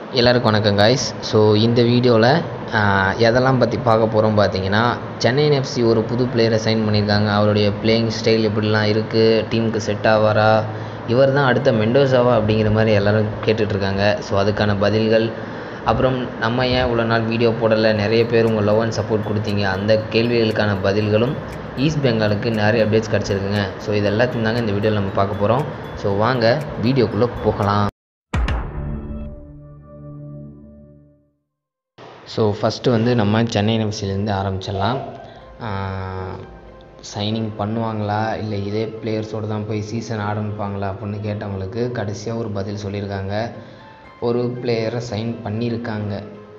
எல்லாருக்கும் வணக்கம் guys so இந்த வீடியோவில் எதெல்லாம் பற்றி பார்க்க போகிறோம் பார்த்தீங்கன்னா சென்னை எஃப்சி ஒரு புது பிளேயரை சைன் பண்ணியிருக்காங்க அவருடைய பிளேயிங் ஸ்டைல் எப்படிலாம் இருக்குது டீமுக்கு செட் ஆவாரா இவர் தான் அடுத்த மெண்டோசாவா அப்படிங்கிற மாதிரி எல்லோரும் கேட்டுட்ருக்காங்க ஸோ அதுக்கான பதில்கள் அப்புறம் நம்ம ஏன் இவ்வளோ நாள் வீடியோ போடலை நிறைய பேர் உங்கள் லவ் அண்ட் சப்போர்ட் கொடுத்தீங்க அந்த கேள்விகளுக்கான பதில்களும் ஈஸ்ட் பெங்காலுக்கு நிறைய அப்டேட்ஸ் கிடச்சிருக்குங்க ஸோ இது எல்லாத்தையும் தாங்க இந்த வீடியோவில் நம்ம பார்க்க போகிறோம் ஸோ வாங்க வீடியோக்குள்ளே போகலாம் ஸோ ஃபஸ்ட்டு வந்து நம்ம சென்னை எஃப்சிலேருந்து ஆரம்பிச்சிடலாம் சைனிங் பண்ணுவாங்களா இல்லை இதே பிளேயர்ஸோடு தான் போய் சீசன் ஆரம்பிப்பாங்களா அப்படின்னு கேட்டவங்களுக்கு கடைசியாக ஒரு பதில் சொல்லியிருக்காங்க ஒரு பிளேயரை சைன் பண்ணியிருக்காங்க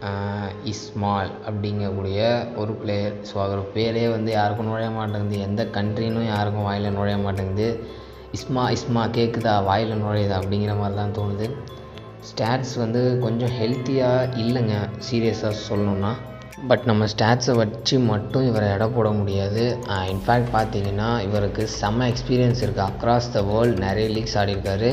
இஸ்மால் அப்படிங்கக்கூடிய ஒரு பிளேயர் ஸோ அவர் பேரே வந்து யாருக்கும் நுழைய மாட்டேங்குது எந்த கண்ட்ரினும் யாருக்கும் வாயில் நுழைய மாட்டேங்குது இஸ்மா இஸ்மா கேட்குதா வாயில் நுழையுதா அப்படிங்கிற மாதிரி தான் தோணுது ஸ்டாட்ஸ் வந்து கொஞ்சம் ஹெல்த்தியாக இல்லைங்க சீரியஸாக சொல்லணுன்னா பட் நம்ம ஸ்டாட்ஸை வச்சு மட்டும் இவரை எடை போட முடியாது இன்ஃபேக்ட் பார்த்தீங்கன்னா இவருக்கு செம்ம எக்ஸ்பீரியன்ஸ் இருக்குது அக்ராஸ் த வேர்ல்டு நிறைய லீக்ஸ் ஆடிருக்காரு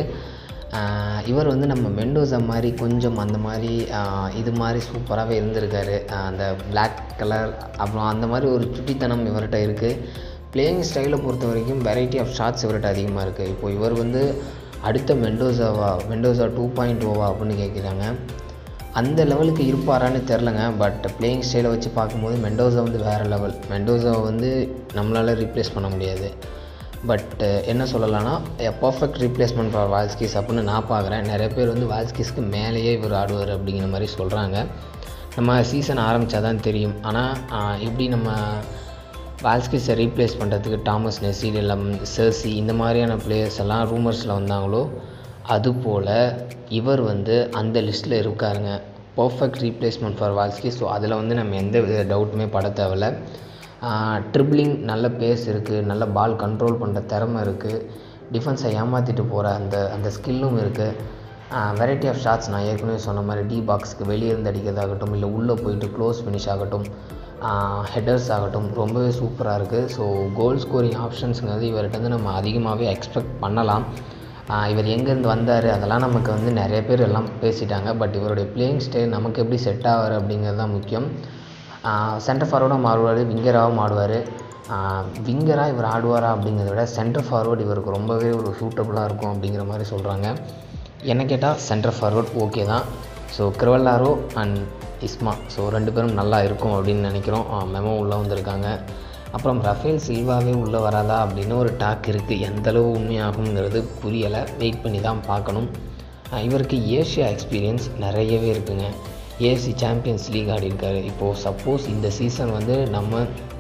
இவர் வந்து நம்ம மெண்டோஸா மாதிரி கொஞ்சம் அந்த மாதிரி இது மாதிரி சூப்பராகவே இருந்திருக்காரு அந்த பிளாக் கலர் அப்புறம் அந்த மாதிரி ஒரு சுட்டித்தனம் இவர்கிட்ட இருக்குது பிளேயிங் ஸ்டைலை பொறுத்த வரைக்கும் வெரைட்டி ஆஃப் ஷாட்ஸ் இவர்கிட்ட அதிகமாக இருக்குது இப்போ இவர் வந்து அடுத்த மெண்டோசாவா மெண்டோசா டூ பாயிண்ட் ஓவா அப்படின்னு கேட்குறாங்க அந்த லெவலுக்கு இருப்பாரான்னு தெரிலங்க பட் பிளேயிங் ஸ்டைலை வச்சு பார்க்கும்போது மெண்டோசா வந்து வேறு லெவல் மெண்டோசாவை வந்து நம்மளால் ரீப்ளேஸ் பண்ண முடியாது பட் என்ன சொல்லலாம்னா a perfect replacement for Valskis அப்படின்னு நான் பார்க்குறேன் நிறைய பேர் வந்து வால்ஸ்கிஸ்க்கு மேலேயே இவர் ஆடுவார் அப்படிங்கிற மாதிரி சொல்கிறாங்க நம்ம சீசன் ஆரம்பித்தா தான் தெரியும் ஆனால் எப்படி நம்ம வால்ஸ்கிஸை ரீப்ளேஸ் பண்ணுறதுக்கு டாமஸ் நெசிலம் சர்சி இந்த மாதிரியான பிளேயர்ஸ் எல்லாம் ரூமர்ஸில் வந்தாங்களோ அதுபோல் இவர் வந்து அந்த லிஸ்ட்டில் இருக்காருங்க perfect replacement for Valskis so அதில் வந்து நம்ம எந்த வித டவுட்டுமே பட தேவையில்ல ட்ரிப்ளிங் நல்ல பேஸ் இருக்குது நல்ல பால் கண்ட்ரோல் பண்ணுற திறமை இருக்குது டிஃபென்ஸை ஏமாற்றிட்டு போகிற அந்த அந்த ஸ்கில்லும் இருக்குது வெரைட்டி ஆஃப் ஷாட்ஸ் நான் ஏற்கனவே சொன்ன மாதிரி டி பாக்ஸ்க்கு வெளியே இருந்து அடிக்கிறதாகட்டும் இல்லை உள்ளே போயிட்டு க்ளோஸ் ஃபினிஷ் ஆகட்டும் ஹெடர்ஸ் ஆகட்டும் ரொம்பவே சூப்பராக இருக்குது ஸோ கோல் ஸ்கோரிங் ஆப்ஷன்ஸுங்கிறது இவர்கிட்ட வந்து நம்ம அதிகமாகவே எக்ஸ்பெக்ட் பண்ணலாம் இவர் எங்கேருந்து வந்தார் அதெல்லாம் நமக்கு வந்து நிறைய பேர் எல்லாம் பேசிட்டாங்க பட் இவருடைய பிளேயிங் ஸ்டைல் நமக்கு எப்படி செட் ஆவார் அப்படிங்கிறது தான் முக்கியம் சென்டர் ஃபார்வர்டாக மாறுவார் விங்கராகவும் ஆடுவார் விங்கராக இவர் ஆடுவாரா அப்படிங்கிறத விட சென்டர் ஃபார்வர்டு இவருக்கு ரொம்பவே ஒரு சூட்டபுளாக இருக்கும் அப்படிங்கிற மாதிரி சொல்கிறாங்க என்ன கேட்டால் சென்டர் ஃபார்வர்ட் ஓகே தான் ஸோ கிரவல்லாரோ அண்ட் இஸ்மா ஸோ ரெண்டு பேரும் நல்லா இருக்கும் அப்படின்னு நினைக்கிறோம் மெமோ உள்ளே வந்திருக்காங்க அப்புறம் ரஃபேல் சில்வாவே உள்ளே வராதா அப்படின்னு ஒரு டாக் இருக்குது எந்தளவு உண்மையாகுங்கிறது புரியலை வெயிட் பண்ணி தான் பார்க்கணும் இவருக்கு ஏஷியா எக்ஸ்பீரியன்ஸ் நிறையவே இருக்குங்க ஏசி சாம்பியன்ஸ் லீக் ஆடிருக்காரு இப்போது சப்போஸ் இந்த சீசன் வந்து நம்ம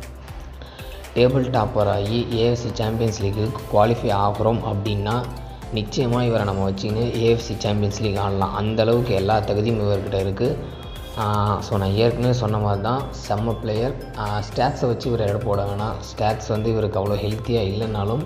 டேபிள் டாப்பர் ஆகி ஏஎஃப்சி சாம்பியன்ஸ் லீக்கு குவாலிஃபை ஆகிறோம் அப்படின்னா நிச்சயமாக இவரை நம்ம வச்சுக்கின்னு ஏஎஃப்சி சாம்பியன்ஸ் லீக் ஆடலாம் அந்தளவுக்கு எல்லா தகுதியும் இவர்கிட்ட இருக்குது ஸோ நான் ஏற்கனவே சொன்ன மாதிரி தான் செம்ம பிளேயர் ஸ்டாட்ஸை வச்சு இவர் இட போட வேணாம் ஸ்டாட்ஸ் வந்து இவருக்கு அவ்வளோ ஹெல்த்தியாக இல்லைனாலும்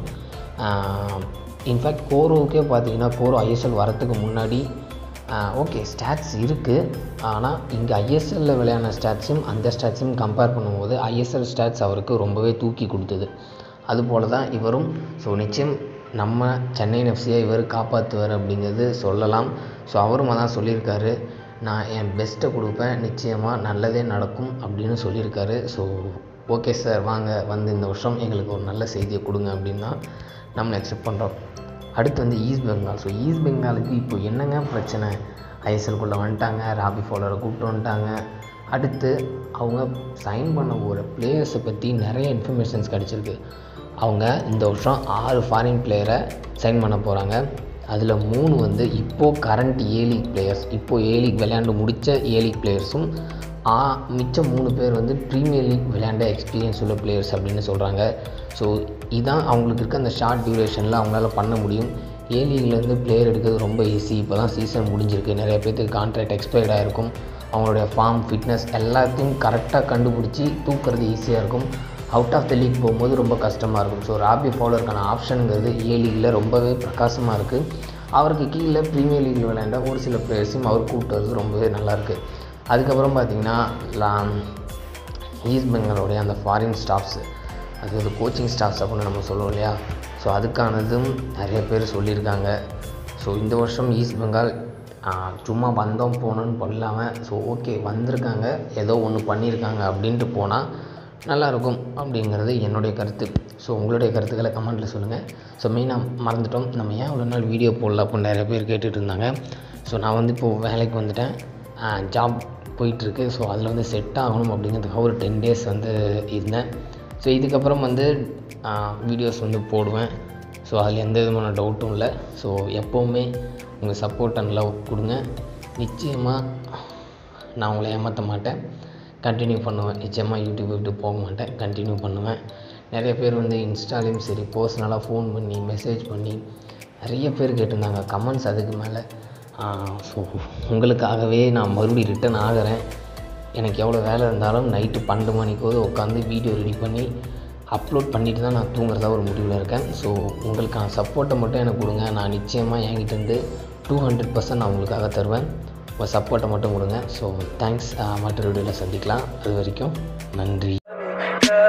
இன்ஃபேக்ட் கோரோவுக்கே பார்த்தீங்கன்னா கோரோ ஐஎஸ்எல் வரத்துக்கு முன்னாடி ஓகே ஸ்டாட்ஸ் இருக்குது ஆனால் இங்கே ஐஎஸ்எல்லில் விளையாடின ஸ்டாட்ஸும் அந்த ஸ்டாட்ஸும் கம்பேர் பண்ணும்போது ஐஎஸ்எல் ஸ்டாட்ஸ் அவருக்கு ரொம்பவே தூக்கி கொடுத்தது அதுபோல் தான் இவரும் ஸோ நிச்சயம் நம்ம சென்னை எஃப்சியை இவர் காப்பாற்றுவார் அப்படிங்கிறது சொல்லலாம் ஸோ அவரும் அதான் சொல்லியிருக்காரு நான் என் பெஸ்ட்டை கொடுப்பேன் நிச்சயமாக நல்லதே நடக்கும் அப்படின்னு சொல்லியிருக்காரு ஸோ ஓகே சார் வாங்க வந்து இந்த வருஷம் எங்களுக்கு ஒரு நல்ல செய்தியை கொடுங்க அப்படின்னா நம்ம எக்ஸெப்ட் பண்ணுறோம் அடுத்து வந்து ஈஸ்ட் பெங்கால் ஸோ ஈஸ்ட் பெங்காலுக்கு இப்போ என்னங்க பிரச்சனை ஐஎஸ்எல்குள்ளே வந்துட்டாங்க ராபி ஃபாலரை கூப்பிட்டு வந்துட்டாங்க அடுத்து அவங்க சைன் பண்ண ஒரு பிளேயர்ஸை பற்றி நிறைய இன்ஃபர்மேஷன்ஸ் கிடச்சிருக்கு அவங்க இந்த வருஷம் ஆறு ஃபாரின் பிளேயரை சைன் பண்ண போகிறாங்க அதில் மூணு வந்து இப்போது கரண்ட் ஏ லீக் பிளேயர்ஸ் இப்போது ஏ லீக் விளையாண்டு முடித்த ஏ லீக் பிளேயர்ஸும் மிச்சம் மூணு பேர் வந்து ப்ரீமியர் லீக் விளையாண்ட எக்ஸ்பீரியன்ஸ் உள்ள பிளேயர்ஸ் அப்படின்னு சொல்கிறாங்க ஸோ இதான் அவங்களுக்கு இருக்க அந்த ஷார்ட் டியூரேஷனில் அவங்களால பண்ண முடியும் ஏ லீக்லேருந்து பிளேயர் எடுக்கிறது ரொம்ப ஈஸி இப்போ தான் சீசன் முடிஞ்சிருக்கு நிறைய பேர்த்துக்கு கான்ட்ராக்ட் எக்ஸ்பயர்ட் ஆகிருக்கும் அவங்களுடைய ஃபார்ம் ஃபிட்னஸ் எல்லாத்தையும் கரெக்டாக கண்டுபிடிச்சி தூக்குறது ஈஸியாக இருக்கும் அவுட் ஆஃப் த லீக் போகும்போது ரொம்ப கஷ்டமாக இருக்கும் ஸோ ராபி ஃபாலருக்கான ஆப்ஷனுங்கிறது ஏ லீகில் ரொம்பவே பிரகாசமாக இருக்குது அவருக்கு கீழே ப்ரீமியர் லீகில் விளையாண்ட ஒரு சில பிளேயர்ஸையும் அவர் கூப்பிட்டு வரது ரொம்பவே நல்லாயிருக்கு அதுக்கப்புறம் பார்த்திங்கன்னா ஈஸ்ட் பெங்காலோடைய அந்த ஃபாரின் ஸ்டாஃப்ஸு அது ஒரு கோச்சிங் ஸ்டாஃப்ஸ் அப்படின்னு நம்ம சொல்லுவோம் இல்லையா ஸோ அதுக்கானதும் நிறைய பேர் சொல்லியிருக்காங்க ஸோ இந்த வருஷம் ஈஸ்ட் பெங்கால் சும்மா வந்தோம் போனோன்னு சொல்லாமல் ஸோ ஓகே வந்திருக்காங்க ஏதோ ஒன்று பண்ணியிருக்காங்க அப்படின்ட்டு போனால் நல்லாயிருக்கும் அப்படிங்கிறது என்னுடைய கருத்து ஸோ உங்களுடைய கருத்துக்களை கமெண்ட்டில் சொல்லுங்கள் ஸோ மெயினாக மறந்துட்டோம் நம்ம ஏன் இவ்வளோ நாள் வீடியோ போடல அப்படின்னு நிறைய பேர் கேட்டுட்டு இருந்தாங்க ஸோ நான் வந்து இப்போது வேலைக்கு வந்துட்டேன் ஜாப் போயிட்டுருக்கு ஸோ அதில் வந்து செட் ஆகணும் அப்படிங்கிறதுக்காக ஒரு டென் டேஸ் வந்து இருந்தேன் ஸோ இதுக்கப்புறம் வந்து வீடியோஸ் வந்து போடுவேன் ஸோ அதில் எந்த விதமான டவுட்டும் இல்லை ஸோ எப்போவுமே உங்கள் சப்போர்ட் அண்ட் லவ் கொடுங்க நிச்சயமாக நான் உங்களை ஏமாற்ற மாட்டேன் கண்டினியூ பண்ணுவேன் நிச்சயமாக யூடியூப் விட்டு போக மாட்டேன் கண்டினியூ பண்ணுவேன் நிறைய பேர் வந்து இன்ஸ்டாலேயும் சரி பர்சனலாக ஃபோன் பண்ணி மெசேஜ் பண்ணி நிறைய பேர் கேட்டிருந்தாங்க கமெண்ட்ஸ் அதுக்கு மேலே ஸோ உங்களுக்காகவே நான் மறுபடியும் ரிட்டன் ஆகிறேன் எனக்கு எவ்வளோ வேலை இருந்தாலும் நைட்டு பன்னெண்டு மணிக்கோது உட்காந்து வீடியோ ரெடி பண்ணி அப்லோட் பண்ணிட்டு தான் நான் தூங்குறதா ஒரு முடிவில் இருக்கேன் ஸோ உங்களுக்கான சப்போர்ட்டை மட்டும் எனக்கு கொடுங்க நான் நிச்சயமாக என்கிட்டேருந்து டூ ஹண்ட்ரட் பர்சன்ட் நான் உங்களுக்காக தருவேன் உங்கள் சப்போர்ட்டை மட்டும் கொடுங்க ஸோ தேங்க்ஸ் மற்ற வீடியோவில் சந்திக்கலாம் அது வரைக்கும் நன்றி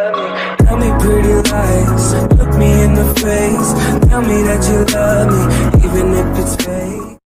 Tell me pretty lies, look me in the face. Tell me that you love me,